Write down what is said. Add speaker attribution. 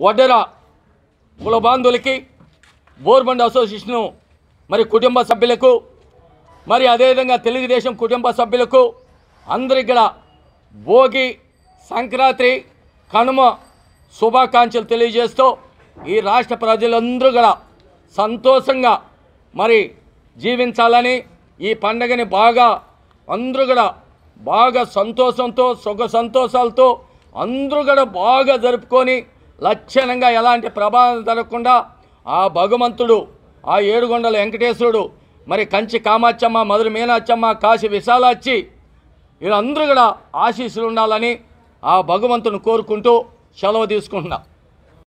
Speaker 1: వడ్డెర కుల బాంధులకి బోర్బండ్ అసోసియేషను మరి కుటుంబ సభ్యులకు మరి అదేవిధంగా తెలుగుదేశం కుటుంబ సభ్యులకు అందరికి కూడా భోగి సంక్రాంతి కనుమ శుభాకాంక్షలు తెలియజేస్తూ ఈ రాష్ట్ర ప్రజలందరూ కూడా సంతోషంగా మరి జీవించాలని ఈ పండగని బాగా అందరూ కూడా బాగా సంతోషంతో సుఖ సంతోషాలతో అందరూ కూడా బాగా జరుపుకొని లక్షణంగా ఎలాంటి ప్రభావం జరగకుండా ఆ భగవంతుడు ఆ ఏడుగొండల వెంకటేశ్వరుడు మరి కంచి కామాక్షమ్మ మధుర మీనాక్షమ్మ కాశీ విశాలాక్షి వీళ్ళందరూ కూడా ఆశీస్సులు ఉండాలని ఆ భగవంతుని కోరుకుంటూ సెలవు తీసుకుంటున్నా